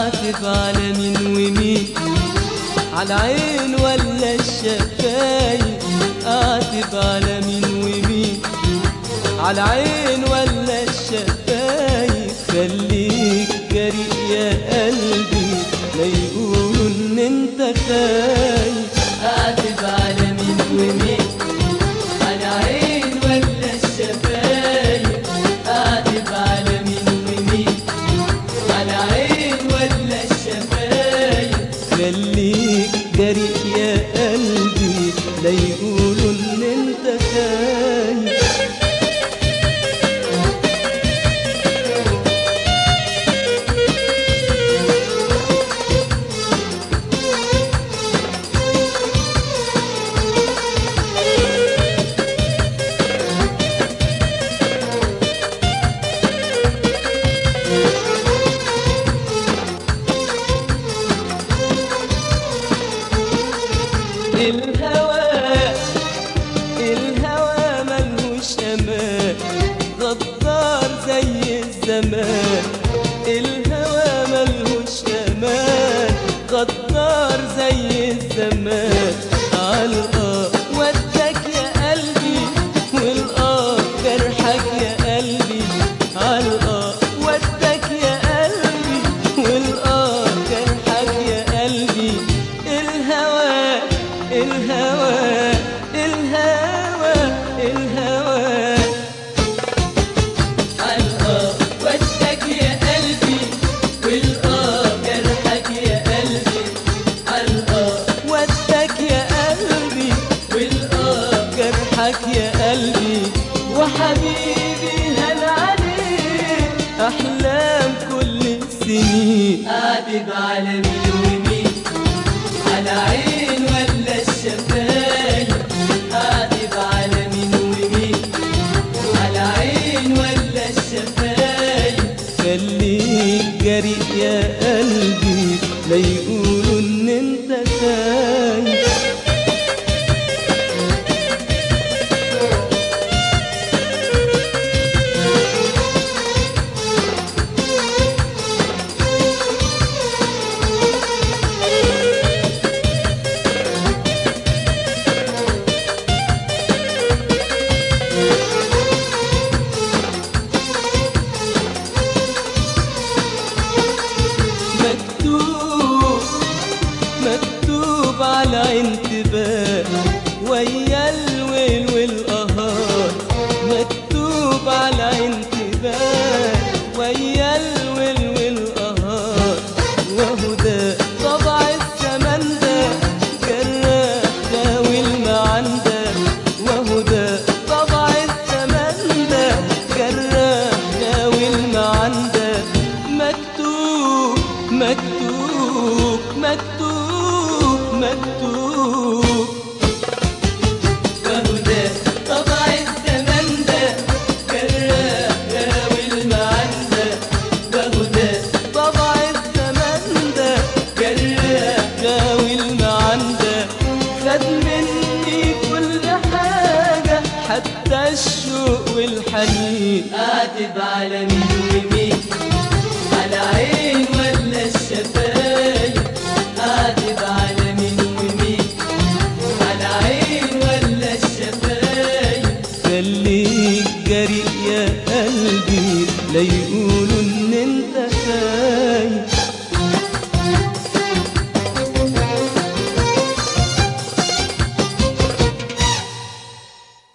اعتب على مين ومين على عين ولا الشفايف اعتب على مين ومين على عين ولا الشفايف خليك جريء يا قلبي لا يقولوا ان انت خايف اعتب على مين ومين على عين ولا الشفايف اعتب على مين ومين على عين ولا الشفايف خليك جريء يا قلبي لا يقولوا ان انت خايف الهوى الهوى ملهوش امان غدار زي الزمان الهوى ملهوش امان غدار زي الزمان عالقى ودك يا قلبي والقى جرحك يا قلبي عالقى ودك يا قلبي والقى جرحك يا قلبي الهوى الهوى الهوى الهوى علقى وشك يا قلبي والقى جرحك يا قلبي علقى وشك يا قلبي والقى جرحك يا قلبي وحبيبي هل عليك احلام كل السنين قاعد على مين ومين على عين ولا الشفايف قاعد على مين ومين على عين ولا الشفايف خليك جريء يا قلبي لا يقولوا ان انت خايف مكتوب مكتوب على انتباه ويا الويل والقهار مكتوب على انتباه ويا الويل والقهار وهو ده طبع الزمن ده جراح ده والمعان ده وهو ده طبع الزمن ده جراح ده والمعان ده مكتوب مكتوب مكتوب مكتوب وهو ده طبع الزمن ده جراح ده والمعان ده وهو ده طبع الزمن ده جراح ده والمعان ده خد مني كل حاجة حتى الشوق والحنين قاعد على مين ومين